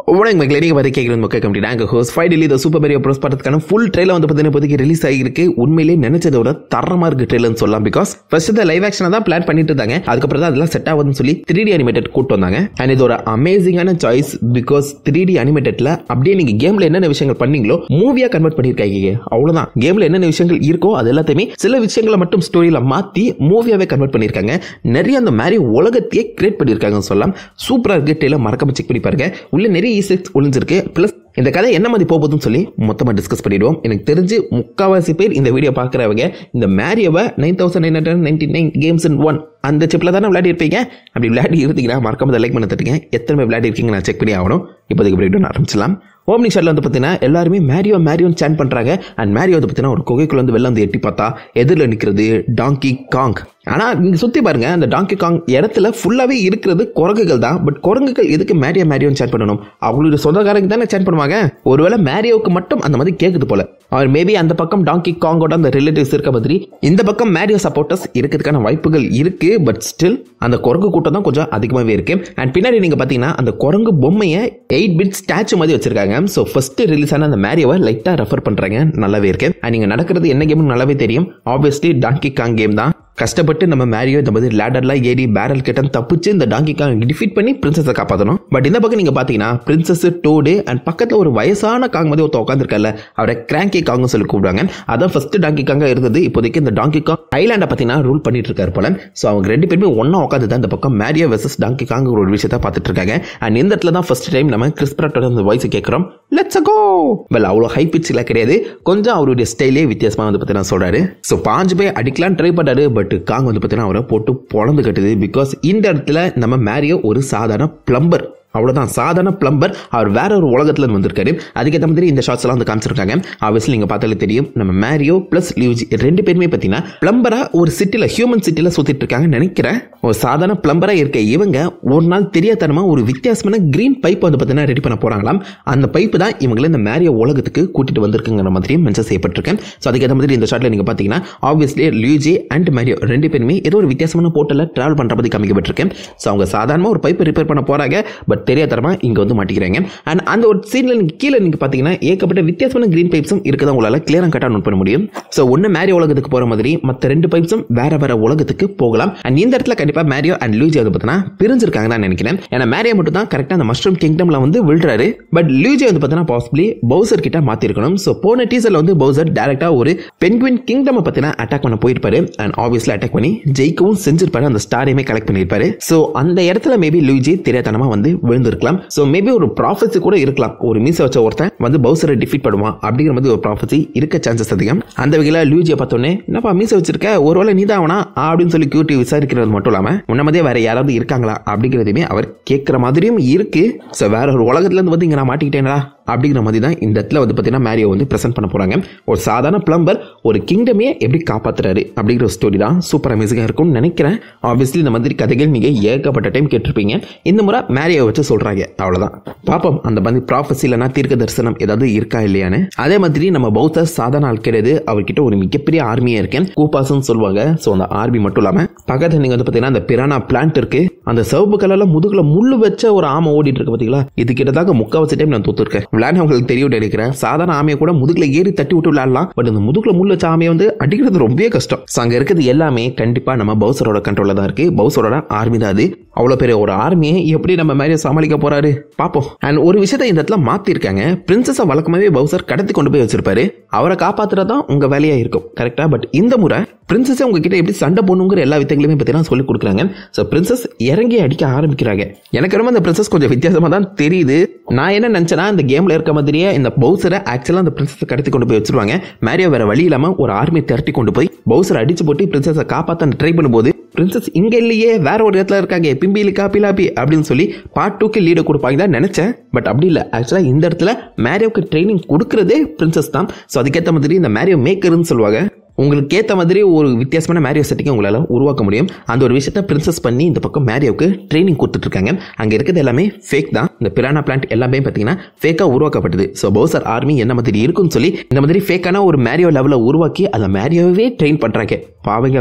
உடனே மக்களே நீங்கள் பார்த்து கேட்குறது மக்கள் கம்பெனி நாங்கள் ஹோஸ் ஃபைனலி இந்த சூப்பர் மேரியோ ப்ரோஸ் படத்துக்கான ஃபுல் ட்ரெயிலர் வந்து பார்த்தீங்கன்னா இப்போதைக்கு ரிலீஸ் ஆகிருக்கு உண்மையிலே நினைச்சதை விட தரமாக இருக்கு ட்ரெயிலர்னு சொல்லலாம் பிகாஸ் ஃபர்ஸ்ட் இந்த லைவ் ஆக்ஷனை தான் பிளான் பண்ணிட்டு இருந்தாங்க அதுக்கப்புறம் தான் அதெல்லாம் செட் ஆகுதுன்னு சொல்லி த்ரீ டி அனிமேட்டட் கூட்டு வந்தாங்க அண்ட் இது ஒரு அமேசிங்கான சாய்ஸ் பிகாஸ் த்ரீ டி அனிமேட்டட்ல அப்படியே நீங்கள் கேமில் என்னென்ன விஷயங்கள் பண்ணீங்களோ மூவியாக கன்வெர்ட் பண்ணியிருக்காங்க அவ்வளோதான் கேமில் என்னென்ன விஷயங்கள் இருக்கோ அது எல்லாத்தையுமே சில விஷயங்களை மட்டும் ஸ்டோரியில் மாற்றி மூவியாகவே கன்வெர்ட் பண்ணியிருக்காங்க நிறைய அந்த மாதிரி உலகத்தையே கிரியேட் பண்ணியிருக்காங்கன்னு சொல்லலாம் சூப்பராக இருக்கு ட்ரெயிலர் மறக்காம செக் பண்ணி பாருங்க உள்ள நிறைய ஈஸிக்ஸ் ஒளிஞ்சிருக்கு ப்ளஸ் இந்த கதை என்ன மாதிரி போகுதுன்னு சொல்லி மொத்தமாக டிஸ்கஸ் பண்ணிடுவோம் எனக்கு தெரிஞ்சு முக்கால்வாசி பேர் இந்த வீடியோ பார்க்குறவங்க இந்த மேரியோவை nine thousand nine hundred ninety nine games in one அந்த சிப்பில் தானே விளையாடி இருப்பீங்க அப்படி விளையாடி இருந்தீங்கன்னா மறக்காம லைக் பண்ண தட்டுங்க எத்தனை பேர் விளையாடி இருக்கீங்க நான் செக் பண்ணி ஆகணும் இப்போதைக்கு பிரேக் ஆரம்பிச்சலாம் ஓம்னி ஷாட்ல வந்து பார்த்தீங்கன்னா எல்லாருமே மேரியோ மேரியோன்னு சேன் பண்ணுறாங்க அண்ட் மேரியோ வந்து பார்த்தீங்கன்னா ஒரு குகைக்குள்ள வந்து வெளில வந்து எட்டி பார்த்தா எதிரில் நிற்கிறது டாங்கி காங் ஆனால் நீங்க சுற்றி பாருங்க அந்த டாங்கி காங் இடத்துல ஃபுல்லாகவே இருக்கிறது குரங்குகள் தான் பட் குரங்குகள் எதுக்கு மேரியோ மேரியோன்னு சேன் பண்ணணும் அவங்களுடைய சொந்தக்காரங்க தானே சேன் பண்ணுவாங்க ஒருவேளை மேரியோவுக்கு மட்டும் அந்த மாதிரி கேட்குது போல அவர் மேபி அந்த பக்கம் டாங்கி காங்கோட அந்த ரிலேட்டிவ்ஸ் இருக்க மாதிரி இந்த பக்கம் மேரியோ சப்போர்ட்டர்ஸ் இருக்கிறதுக்கான வாய்ப்புகள் இருக்கு பட் ஸ்டில் அந்த குரங்கு கூட்டம் தான் கொஞ்சம் அதிகமாகவே இருக்கு அண்ட் பின்னாடி நீங்க பார்த்தீங்கன்னா அந்த குரங்கு பொம்மையை எயிட் பிட் ஸ்டாச்சு மாதிரி வச்சிருக்காங்க ஸோ ஃபர்ஸ்ட் ரிலீஸ் ஆன அந்த மேரியோவை லைட்டாக ரெஃபர் பண்றாங்க நல்லாவே இருக்கு அண்ட் நீங்க நடக்கிறது என்ன கேம்னு நல்லாவே தெரியும் ஆப்வியஸ்லி டாங்கி காங் கேம் தான் கஷ்டப்பட்டு நம்ம மேரியோ இந்த மாதிரி லேடர்லாம் ஏறி பேரல் கிட்ட தப்பிச்சு இந்த டாங்கி காங் டிஃபீட் பண்ணி பிரின்சஸை காப்பாற்றணும் பட் இந்த பக்கம் நீங்க பாத்தீங்கன்னா பிரின்சஸ் டோடு அண்ட் பக்கத்துல ஒரு வயசான காங் மாதிரி ஒருத்த உட்காந்துருக்கல அவரை கிராங்கி காங் சொல்லி கூப்பிடுவாங்க அதான் ஃபர்ஸ்ட் டாங்கி காங்கா இருந்தது இப்போதைக்கு இந்த டாங்கி காங் ஐலாண்டை பார்த்தீங்கன்னா ரூல் பண்ணிட்டு இருக்காரு போல ஸோ அவங்க ரெண்டு பேருமே ஒன்னா உட்காந்து தான் இந்த பக்கம் மேரியோ வெர்சஸ் டாங்கி காங் ஒரு விஷயத்த பார்த்துட்டு இருக்காங்க அண்ட் இந்த இடத்துல தான் ஃபர்ஸ்ட் டைம் நம்ம கிறிஸ்பராட்டோட அந்த வாய்ஸ் கேட்குறோம் லெட்ஸ் கோ வெல் அவ்வளோ ஹை பிச்சில் கிடையாது கொஞ்சம் அவருடைய ஸ்டைலே வித்தியாசமாக வந்து பார்த்தீங்கன்னா சொல்றாரு ஸோ பாஞ்சு போய் அடிக்கலாம் ட்ரை பண்ணாரு பட் காங் வந்து பார்த்தீங்கன்னா அவரை போட்டு பொழந்து கட்டுது பிகாஸ் இந்த இடத்துல நம்ம மேரியோ ஒரு சாதாரண பிளம்பர் அவ்வளோதான் சாதாரண பிளம்பர் அவர் வேற ஒரு உலகத்துல இருந்து வந்திருக்காரு அதுக்கேற்ற மாதிரி இந்த ஷார்ட்ஸ் எல்லாம் வந்து காமிச்சிருக்காங்க ஆப்வியஸ்லி நீங்க பார்த்தாலே தெரியும் நம்ம மேரியோ பிளஸ் லியூஜி ரெண்டு பேருமே பார்த்தீங்கன்னா பிளம்பரா ஒரு சிட்டில ஹியூமன் சிட்டில சுத்திட்டு இருக்காங்க நினைக்கிறேன் ஒரு சாதாரண பிளம்பரா இருக்க இவங்க ஒரு நாள் தெரியாதனமா ஒரு வித்தியாசமான கிரீன் பைப் வந்து பார்த்தீங்கன்னா ரெடி பண்ண போறாங்களாம் அந்த பைப்பு தான் இவங்களை இந்த மேரியோ உலகத்துக்கு கூட்டிட்டு வந்திருக்குங்கிற மாதிரியும் மென்ஷன் செய்யப்பட்டிருக்கேன் ஸோ அதுக்கேற்ற மாதிரி இந்த ஷார்ட்ல நீங்க பார்த்தீங்கன்னா ஆப்வியஸ்லி லியூஜி அண்ட் மேரியோ ரெண்டு பேருமே ஏதோ ஒரு வித்தியாசமான போர்ட்டல டிராவல் பண்ற மாதிரி காமிக்கப்பட்டிருக்கேன் ஸோ அவங்க சாதாரணமாக ஒரு பைப்பை ரிப்பேர் பண்ண போறாங்க பட் தெரியாதரமா இங்க வந்து மாட்டிக்கிறாங்க அண்ட் அந்த ஒரு சீன்ல நீங்க கீழே நீங்க பாத்தீங்கன்னா ஏகப்பட்ட வித்தியாசமான கிரீன் பைப்ஸும் இருக்கதான் உங்களால கிளியரா கட்டா நோட் பண்ண முடியும் ஸோ ஒன்னு மேரியோ உலகத்துக்கு போற மாதிரி மற்ற ரெண்டு பைப்ஸும் வேற வேற உலகத்துக்கு போகலாம் அண்ட் இந்த இடத்துல கண்டிப்பா மேரியோ அண்ட் லூஜி வந்து பார்த்தீங்கன்னா பிரிஞ்சிருக்காங்க தான் நினைக்கிறேன் ஏன்னா மேரியோ மட்டும் தான் கரெக்டா அந்த மஷ்ரூம் கிங்டம்ல வந்து விழுறாரு பட் லூஜி வந்து பார்த்தீங்கன்னா பாசிபிளி பவுசர் கிட்ட மாத்திருக்கணும் ஸோ போன டீசர்ல வந்து பவுசர் டேரக்டா ஒரு பென்குவின் கிங்டம் பத்தினா அட்டாக் பண்ண போயிருப்பாரு அண்ட் ஆப்வியஸ்லி அட்டாக் பண்ணி ஜெயிக்கவும் செஞ்சிருப்பாரு அந்த ஸ்டாரையுமே கலெக்ட் பண்ணியிருப்பாரு ஸோ அந்த இடத்துல மேபி லூஜி தெரியாதனமா வந்து விழுந்திருக்கலாம் ஸோ மேபி ஒரு ப்ராஃபஸி கூட இருக்கலாம் ஒரு மீச வச்ச ஒருத்தன் வந்து பவுசரை டிஃபீட் பண்ணுவான் அப்படிங்கிற மாதிரி ஒரு ப்ராஃபஸி இருக்க சான்சஸ் அதிகம் அந்த வகையில் லூஜியை பார்த்தோன்னே என்னப்பா மீச வச்சிருக்க ஒருவேளை நீ தான் அப்படின்னு சொல்லி கியூட்டி விசாரிக்கிறது மட்டும் இல்லாமல் முன்னமதே வேற யாராவது இருக்காங்களா அப்படிங்கிறதையுமே அவர் கேட்குற மாதிரியும் இருக்கு ஸோ வேற ஒரு உலகத்துல இருந்து வந்து இங்க நான் மாட்டிக்கிட்டேனா அப்படிங்கிற மாதிரி தான் இந்த இடத்துல வந்து பார்த்தீங்கன்னா மேரியோ வந்து ப்ரெசென்ட் பண்ண போறாங்க ஒரு சாதாரண பிளம்பர் ஒரு கிங்டமே எப்படி காப்பாத்துறாரு அப்படிங்கிற ஒரு ஸ்டோரி தான் சூப்பர் அமேசிங்காக இருக்கும்னு நினைக்கிறேன் ஆப்வியஸ்லி இந்த மாதிரி கதைகள் நீங்க ஏகப்பட்ட டைம் கேட்டிருப்பீங்க இந்த முறை மேரியோ வச்சு சொல்றாங்க அவ்வளவுதான் பாப்போம் அந்த மாதிரி ப்ராஃபஸி இல்லைனா தீர்க்க தரிசனம் ஏதாவது இருக்கா இல்லையான்னு அதே மாதிரி நம்ம பௌத்த சாதாரண ஆள் கிடையாது அவர்கிட்ட ஒரு மிகப்பெரிய ஆர்மியா இருக்கேன் கூப்பாஸ்ன்னு சொல்லுவாங்க ஸோ அந்த ஆர்மி மட்டும் இல்லாம பக்கத்துல நீங்க வந்து பாத்தீங்கன்னா அந்த பிரானா பிளான்ட் இருக்கு அந்த சிவப்பு கலர்ல முதுகுல முள்ளு வச்ச ஒரு ஆமை ஓடிட்டு இருக்கு பாத்தீங்களா இது கிட்டதாக முக்காவாசி டைம் நான் தோத்துருக்கேன் விளையாட உங்களுக்கு தெரியும் நினைக்கிறேன் சாதாரண ஆமையை கூட முதுகுல ஏறி தட்டி விட்டு விளையாடலாம் பட் இந்த முதுகுல முள் வச்ச ஆமையை வந்து அடிக்கிறது ரொம்பவே கஷ்டம் ஸோ அங்க இருக்கிறது எல்லாமே கண்டிப்பா நம்ம பவுசரோட கண்ட்ரோல்ல தான் இருக்கு பவுசரோட ஆர்மி தான் அது அவ்வளோ பெரிய ஒரு ஆர்மியை எப்படி நம்ம மாதிரி சமாளிக்க போறாரு பார்ப்போம் அண்ட் ஒரு விஷயத்தை இந்த இடத்துல மாத்திருக்காங்க பிரின்சஸை வழக்கமாவே பவுசர் கடத்தி கொண்டு போய் வச்சிருப்பாரு அவரை காப்பாத்துறதான் உங்க வேலையா இருக்கும் கரெக்டா பட் இந்த முறை பிரின்சஸை உங்ககிட்ட எப்படி சண்டை போடணுங்கிற எல்லா வித்தைகளையுமே பத்தி சொல்லி கொடுக்குறாங்க ஸோ பிரின்சஸ் இறங்கி அடிக்க ஆரம்பிக்கிறாங்க எனக்கு ரொம்ப அந்த பிரின்சஸ் கொஞ்சம் வித்தியாசமா தான் தெரியுது நான் என்ன நினைச்சேன்னா இந்த கேம்ல இருக்க மாதிரியே இந்த பவுசரை ஆக்சுவலா அந்த பிரின்சஸை கடத்தி கொண்டு போய் வச்சிருவாங்க மேரியோ வேற வழி இல்லாம ஒரு ஆர்மி திரட்டி கொண்டு போய் பவுசரை அடிச்சு போட்டு பிரின்சஸை காப்பாற்ற ட்ரை பண்ணும்போது பிரின்சஸ் இங்க இல்லையே வேற ஒரு இடத்துல இருக்காங்க பிம்பிலி காப்பி லாப்பி அப்படின்னு சொல்லி பார்ட் டூக்கு லீடு கொடுப்பாங்க தான் நினைச்சேன் பட் அப்படி இல்லை ஆக்சுவலா இந்த இடத்துல மேரியோக்கு ட்ரைனிங் கொடுக்கறதே பிரின்சஸ் தான் ஸோ அதுக்கேற்ற மாதிரி இந்த மேரியோ மேக்கர்னு சொல்லுவாங்க உங்களுக்கு ஏற்ற மாதிரி ஒரு வித்தியாசமான மேரியோ செட்டிங்கை உங்களால் உருவாக்க முடியும் அந்த ஒரு விஷயத்த பிரின்சஸ் பண்ணி இந்த பக்கம் மேரியோவுக்கு ட்ரைனிங் கொடுத்துட்ருக்காங்க அங்கே இருக்கிறது எல்லாமே ஃபேக் தான் இந்த பிரானா பிளான்ட் எல்லாமே பார்த்தீங்கன்னா ஃபேக்காக உருவாக்கப்பட்டது ஸோ பவுசர் ஆர்மி என்ன மாதிரி இருக்குன்னு சொல்லி இந்த மாதிரி ஃபேக்கான ஒரு மேரியோ லெவலில் உருவாக்கி அந்த மேரியோவே ட்ரெயின் பண்ணுறாங்க பாவங்க அவரு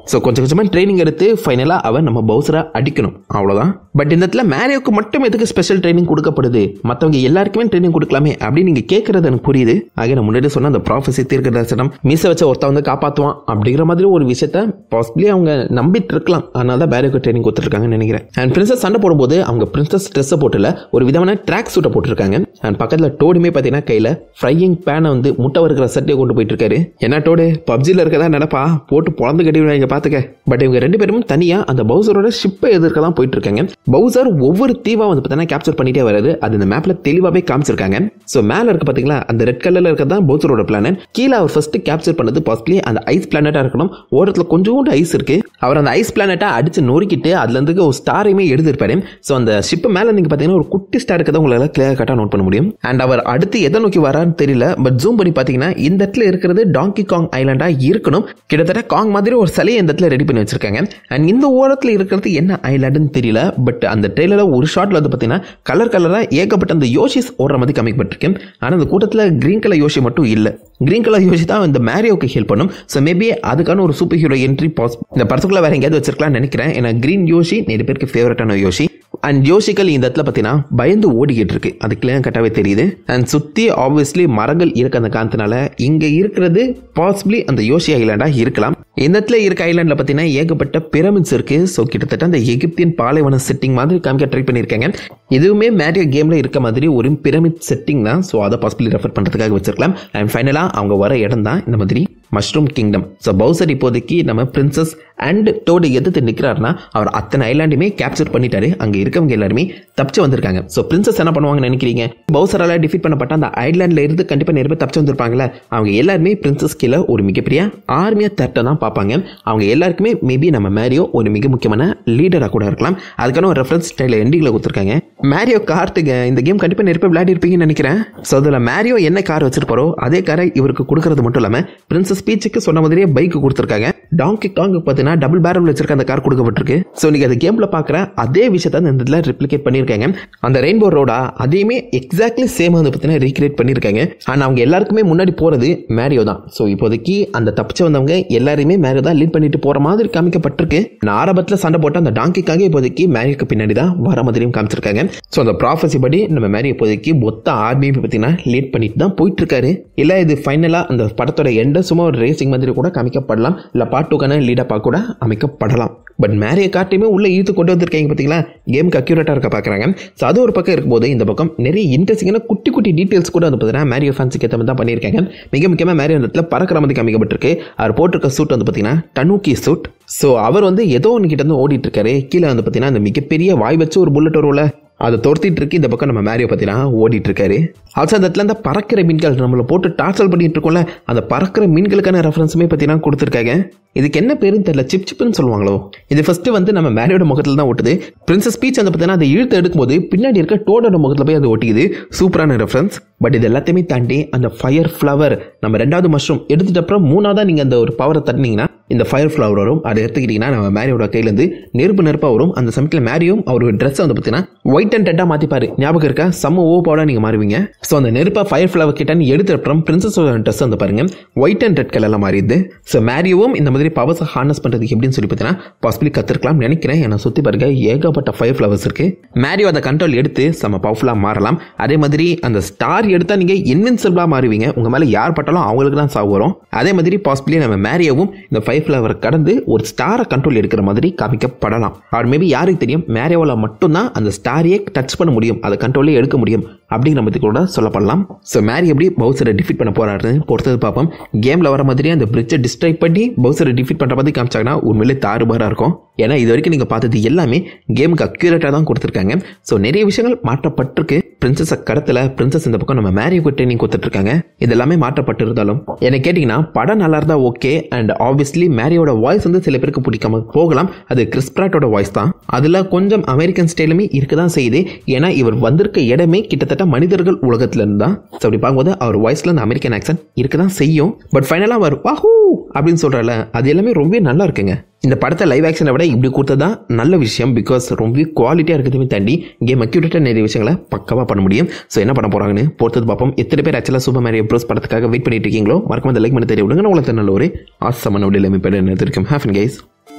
ஸோ கொஞ்சம் கொஞ்சமாக ட்ரைனிங் எடுத்து ஃபைனலாக அவன் நம்ம பவுசரை அடிக்கணும் அவ்வளோதான் பட் இந்த இடத்துல மேரியோக்கு மட்டும் எதுக்கு ஸ்பெஷல் ட்ரைனிங் கொடுக்கப்படுது மற்றவங்க எல்லாருக்குமே ட்ரைனிங் கொடுக்கலாமே அப்படின்னு நீங்கள் கேட்குறது எனக்கு புரியுது ஆக நான் முன்னாடி சொன்ன அந்த ப்ராஃபஸி தீர்க்க தரிசனம் மீச வச்ச ஒருத்த வந்து காப்பாற்றுவான் அப்படிங்கிற மாதிரி ஒரு விஷயத்த பாசிபிளி அவங்க நம்பிட்டு இருக்கலாம் அதனால தான் மேரியோக்கு ட்ரைனிங் கொடுத்துருக்காங்கன்னு நினைக்கிறேன் அண்ட் பிரின்சஸ் சண்டை போடும்போது அவங்க பிரின்சஸ் ட்ரெஸ்ஸை போட்டுல ஒரு விதமான ட்ராக் சூட்டை போட்டிருக்காங்க அண்ட் பக்கத்தில் டோடுமே பார்த்தீங்கன்னா கையில் ஃப்ரையிங் பேனை வந்து முட்டை வறுக்கிற சட்டையை கொண்டு போயிட்டு இருக்காரு என்ன டோடு பப்ஜியில் இருக்கதா நினப்பா போட்டு பொழந்து கட்டிவிடுவாங்க பார்த்துக்க பட் இவங்க ரெண்டு பேரும் தனியாக அந்த பவுசரோட ஷிப்பை எதிர்க்க தான் போயிட்டு இருக்காங்க பவுசர் ஒவ்வொரு தீவா வந்து பார்த்தீங்கன்னா கேப்சர் பண்ணிட்டே வராது அது இந்த மேப்ல தெளிவாகவே காமிச்சிருக்காங்க ஸோ மேலே இருக்க பார்த்தீங்களா அந்த ரெட் கலரில் இருக்கிறது தான் பவுசரோட பிளானட் கீழே அவர் ஃபர்ஸ்ட் கேப்சர் பண்ணது பாசிபிளி அந்த ஐஸ் பிளானட்டாக இருக்கணும் ஓரத்தில் கொஞ்சோண்டு ஐஸ் இருக்கு அவர் அந்த ஐஸ் பிளானட்டை அடிச்சு நொறுக்கிட்டு அதுல இருந்து ஒரு ஸ்டாரையுமே எழுதிருப்பாரு ஸோ அந்த ஷிப் மேலே நீங்க பார்த்தீங்கன்னா ஒரு குட்டி ஸ்டார் இருக்கதை உங்களால் கிளியர் கட்டாக நோட் பண்ண முடியும் அண்ட் அவர் அடுத்து எதை நோக்கி வரான்னு தெரியல பட் ஜூம் பண்ணி பார்த்தீங்கன்னா இந்த இடத்துல இருக்கிறது டாங்கி காங் ஐலாண்டா இருக்கணும் கிட்டத்தட்ட காங் மாதிரி ஒரு சிலையை இந்த இடத்துல ரெடி பண்ணி வச்சிருக்காங்க அண்ட் இந்த ஓரத்தில் இருக்கிறது என்ன ஐலாண்டுன்னு தெரியல பட் அந்த ட்ரெயிலரில் ஒரு ஷாட்ல வந்து பார்த்தீங்கன்னா கலர் கலராக ஏகப்பட்ட அந்த யோசிஸ் ஓடுற மாதிரி காமிக்கப்பட்டிருக்கு ஆனால் அந்த கூட்டத்தில் கிரீன் கலர் யோசி மட்டும் இல்லை கிரீன் கலர் யோசி தான் இந்த மேரியோக்கு ஹெல்ப் பண்ணும் ஸோ மேபி அதுக்கான ஒரு சூப்பர் ஹீரோ என்ட்ரி பாஸ் இந்த படத்துக்குள்ள வேற எங்கேயாவது வச்சிருக்கலாம்னு நினைக்கிறேன் ஏன்னா கிரீன் யோசி நிறைய பேருக்கு ஃபேவரட்டான யோசி அண்ட் யோசிக்கல் இந்த இடத்துல பார்த்தீங்கன்னா பயந்து ஓடிக்கிட்டு இருக்கு அது கிளியர் கட்டாவே தெரியுது அண்ட் சுற்றி ஆப்வியஸ்லி மரங்கள் இருக்க அந்த காரணத்தினால இங்கே இருக்கிறது பாசிபிளி அந்த யோசி ஐலாண்டாக இருக்கலாம் இந்த இடத்துல இருக்க ஐலாண்டில் பார்த்தீங்கன்னா ஏகப்பட்ட பிரமிட்ஸ் இருக்கு ஸோ கிட்டத்தட்ட அந்த எகிப்தியன் பாலைவன செட்டிங் மாதிரி காமிக்க ட்ரை பண்ணியிருக்காங்க இதுவுமே மேரியோ கேமில் இருக்க மாதிரி ஒரு பிரமிட் செட்டிங் தான் ஸோ அதை பாசிபிளி ரெஃபர் பண்ணுறதுக்காக வச்சிருக்கலாம் அண்ட் ஃபைனலாக அவங்க வர இடம் தான் இந்த மாதிரி மஷ்ரூம் கிங்டம் ஸோ பவுசர் இப்போதைக்கு நம்ம பிரின்சஸ் அண்ட் டோடு எதிர்த்து நிற்கிறாருன்னா அவர் அத்தனை ஐலாண்டுமே கேப்சர் பண்ணிட்டாரு அங்கே இருக்கவங்க எல்லாருமே தப்பிச்சு வந்திருக்காங்க ஸோ பிரின்சஸ் என்ன பண்ணுவாங்கன்னு நினைக்கிறீங்க பவுசரால் டிஃபீட் பண்ணப்பட்ட அந்த ஐலாண்டில் இருந்து கண்டிப்பாக நிறைய பேர் தப்பிச்சு வந்திருப்பாங்களே அவங்க எல்லாருமே பிரின்சஸ் கீழே ஒரு மிகப்பெரிய ஆர்மியாக தட்டை தான் பார்ப்பாங்க அவங்க எல்லாருக்குமே மேபி நம்ம மேரியோ ஒரு மிக முக்கியமான லீடராக கூட இருக்கலாம் அதுக்கான ஒரு ரெஃபரன்ஸ் ஸ்டைலில் எண்டிங்கில் கொடுத்துருக்காங்க மேரியோ கார்ட்டுங்க இந்த கேம் கண்டிப்பாக நிறைய பேர் விளையாடி இருப்பீங்கன்னு நினைக்கிறேன் ஸோ அதில் மேரியோ என்ன கார் வச்சிருப்பாரோ அதே காரை இவருக்கு கொடுக்கறது மட்டும் இல்லாமல் பிரின்சஸ் ஸ்பீச்சுக்கு சொன்ன மாதிரியே பைக் கொடுத்துருக்காங்க டாங்கி காங் பார்த்தீங்கன்னா டபுள் பேரல் வச்சிருக்க அந்த கார் கொடுக்கப்பட்டிருக்கு ஸோ நீங்கள் அந்த கேமில் பார்க்குற அதே விஷயத்த இந்த இதில் ரிப்ளிகேட் பண்ணியிருக்காங்க அந்த ரெயின்போ ரோடா அதையுமே எக்ஸாக்ட்லி சேம் வந்து பார்த்தீங்கன்னா ரீக்ரியேட் பண்ணியிருக்காங்க ஆனால் அவங்க எல்லாருக்குமே முன்னாடி போகிறது மேரியோ தான் ஸோ இப்போதைக்கு அந்த தப்பிச்சு வந்தவங்க எல்லாரையுமே மேரியோ தான் லீட் பண்ணிட்டு போகிற மாதிரி காமிக்கப்பட்டிருக்கு நான் ஆரம்பத்தில் சண்டை போட்ட அந்த டாங்கிக்காக இப்போதைக்கு மேரியோக்கு பின்னாடி தான் வர மாதிரியும் காமிச்சிருக்காங்க ஸோ அந்த ப்ராஃபஸி படி நம்ம மேரியோ இப்போதைக்கு மொத்த ஆர்மியை பார்த்தீங்கன்னா லீட் பண்ணிட்டு தான் போயிட்டு இருக்காரு இல்லை இது ஃபைனலாக அந்த படத்தோட எண்ட சும்மா ஒரு ரேசிங் மாதிரி கூட காமிக்கப்படலாம் இல்லை பார்ட் டூக்கான லீடப்பாக கூட அமைக்கப்படலாம் பட் மேரிய காட்டையுமே உள்ள இழுத்து கொண்டு வந்திருக்காங்க பார்த்தீங்களா கேமுக்கு அக்யூரேட்டாக இருக்க பார்க்குறாங்க ஸோ அது ஒரு பக்கம் இருக்கும்போது இந்த பக்கம் நிறைய இன்ட்ரெஸ்டிங்கான குட்டி குட்டி டீட்டெயில்ஸ் கூட வந்து பார்த்தீங்கன்னா மேரியோ ஃபேன்ஸுக்கு ஏற்ற மாதிரி தான் பண்ணியிருக்காங்க மிக முக்கியமாக மேரியோ அந்த இடத்துல பறக்கிற மாதிரி காமிக்கப்பட்டிருக்கு அவர் போட்டிருக்க சூட் வந்து பார்த்தீங்கன்னா டனூக்கி சூட் ஸோ அவர் வந்து ஏதோ ஒன்று கிட்ட இருந்து ஓடிட்டு இருக்காரு கீழே வந்து பார்த்தீங்கன்னா அந்த மிகப்பெரிய வாய் வச்சு ஒரு புல்லட் வரும்ல அதை துரத்திட்டு இருக்கு இந்த பக்கம் நம்ம மேரியோ பார்த்தீங்கன்னா ஓடிட்டு இருக்காரு ஆல்சோ அந்த இடத்துல அந்த பறக்கிற மீன்கள் நம்மளை போட்டு டார்ச்சல் பண்ணிட்டு இருக்கோம்ல அந்த பறக்கிற மீன்களுக்கான ரெஃபரன்ஸுமே பார்த்தீங்கன்னா கொடுத்துருக்காங்க இதுக்கு என்ன பேருன்னு தெரியல சிப் சிப்னு சொல்லுவாங்களோ இது ஃபர்ஸ்ட் வந்து நம்ம மேரியோட முகத்தில் தான் ஒட்டுது பிரின்சஸ் ஸ்பீச் வந்து பார்த்தீங்கன்னா அதை இழுத்து எடுக்கும்போது பின்னாடி இருக்க டோடோட முகத்தில் போய் அது ஒட்டிக்குது சூப்பரான ரெஃபரன்ஸ் பட் இது எல்லாத்தையுமே தாண்டி அந்த ஃபயர் ஃப்ளவர் நம்ம ரெண்டாவது மஷ்ரூம் எடுத்துட்ட அப்புறம் மூணாவதாக நீங்கள் அந்த ஒரு பவரை தட்டினீங்கன்னா இந்த ஃபயர் ஃப்ளவர் வரும் அதை எடுத்துக்கிட்டிங்கன்னா நம்ம மேரியோட கையிலேருந்து நெருப்பு நெருப்பாக வரும் அந்த சமயத்தில் மேரியும் அவரோட ட்ரெஸ்ஸை வந்து பார்த்தீங்கன்னா ஒயிட் அண்ட் ரெட்டாக மாற்றிப்பாரு ஞாபகம் இருக்கா செம்ம ஓப்பாவோட நீங்கள் மாறுவீங்க ஸோ அந்த நெருப்பா ஃபயர் ஃப்ளவர் கிட்ட நீ எடுத்த அப்புறம் பிரின்சஸோட ட்ரெஸ் வந்து பாருங்க ஒயிட் அண்ட் ரெட் கலரில் மாறிடுது ஸோ மேரியோவும் இந்த மாதிரி பவர்ஸை ஹார்னஸ் பண்ணுறதுக்கு எப்படின்னு சொல்லி பார்த்தீங்கன்னா பாசிபிளி கற்றுருக்கலாம் நினைக்கிறேன் என்னை சுற்றி பாருங்க ஏகப்பட்ட ஃபயர் ஃப்ளவர்ஸ் இருக்கு மேரியோ அதை கண்ட்ரோல் எடுத்து செம்ம பவர்ஃபுல்லாக மாறலாம் அதே மாதிரி அந்த ஸ்டார் எடுத்தால் நீங்கள் இன்வின்சிபிளாக மாறுவீங்க உங்கள் மேலே யார் பட்டாலும் அவங்களுக்கு தான் சாவு வரும் அதே மாதிரி பாசிபிளி நம்ம மேரியோவும் இந்த ஃபைவ் ஃப்ளவரை கடந்து ஒரு ஸ்டாரை கண்ட்ரோல் எடுக்கிற மாதிரி காமிக்கப்படலாம் ஆர் மேபி யாருக்கு தெரியும் மேரியோவில் மட்டும்தான் அந்த ஸ்டாரையே டச் பண்ண முடியும் அதை கண்ட்ரோலே எடுக்க முடியும் அப்படிங்கிற மாதிரி கூட சொல்லப்படலாம் ஸோ மேரி எப்படி பவுசரை டிஃபீட் பண்ண போறாருன்னு பொறுத்தது பார்ப்போம் கேமில் வர மாதிரி அந்த பிரிட்ஜை டிஸ்ட்ரைக் பண்ணி பவுசரை டிஃபீட் பண்ணுற மாதிரி காமிச்சாங்கன்னா உண்மையிலே தாறுபாறாக இருக்கும் ஏன்னா இது வரைக்கும் நீங்கள் பார்த்தது எல்லாமே கேமுக்கு அக்யூரேட்டாக தான் கொடுத்துருக்காங்க ஸோ நிறைய விஷயங்கள் மாற்றப்பட்டிருக்கு பிரின்சஸை கடத்தில் பிரின்சஸ் இந்த பக்கம் நம்ம மேரிக்கு ட்ரைனிங் கொடுத்துட்ருக்காங்க இது எல்லாமே மாற்றப்பட்டிருந்தாலும் என்ன கேட்டிங்கன்னா படம் நல்லா இருந்தால் ஓகே அண்ட் ஆப்வியஸ்லி மேரியோட வாய்ஸ் வந்து சில பேருக்கு பிடிக்காம போகலாம் அது கிறிஸ்பிராட்டோட வாய்ஸ் தான் அதில் கொஞ்சம் அமெரிக்கன் ஸ்டைலுமே இருக்க தான் செய்யுது ஏன்னா இவர் வந்திருக்க இடமே கிட்டத்தட்ட மனிதர்கள் உலகத்துல இருந்து தான் ஸோ அப்படி பார்க்கும்போது அவர் வாய்ஸ்ல அந்த அமெரிக்கன் ஆக்சன் இருக்க தான் செய்யும் பட் ஃபைனலாக அவர் வாஹூ அப்படின்னு சொல்கிறல அது எல்லாமே ரொம்ப நல்லா இருக்குங்க இந்த படத்தை லைவ் ஆக்ஷனை விட இப்படி கொடுத்தது தான் நல்ல விஷயம் பிகாஸ் ரொம்ப குவாலிட்டியாக இருக்கிறதுமே தாண்டி கேம் அக்யூரேட்டாக நிறைய விஷயங்களை பக்கவாக பண்ண முடியும் ஸோ என்ன பண்ண போகிறாங்கன்னு பொறுத்தது பார்ப்போம் எத்தனை பேர் ஆக்சுவலாக சூப்பர் மேரியோ ப்ரோஸ் படத்துக்காக வெயிட் பண்ணிட்டு இருக்கீங்களோ மறக்காம லைக் பண்ணி தெரிய விடுங்க உங்களுக்கு நல்ல ஒரு ஆசமான விடையில் அமைப்பேன் இருக்கும் ஹேஃபன் கைஸ்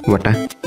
வட்டேன்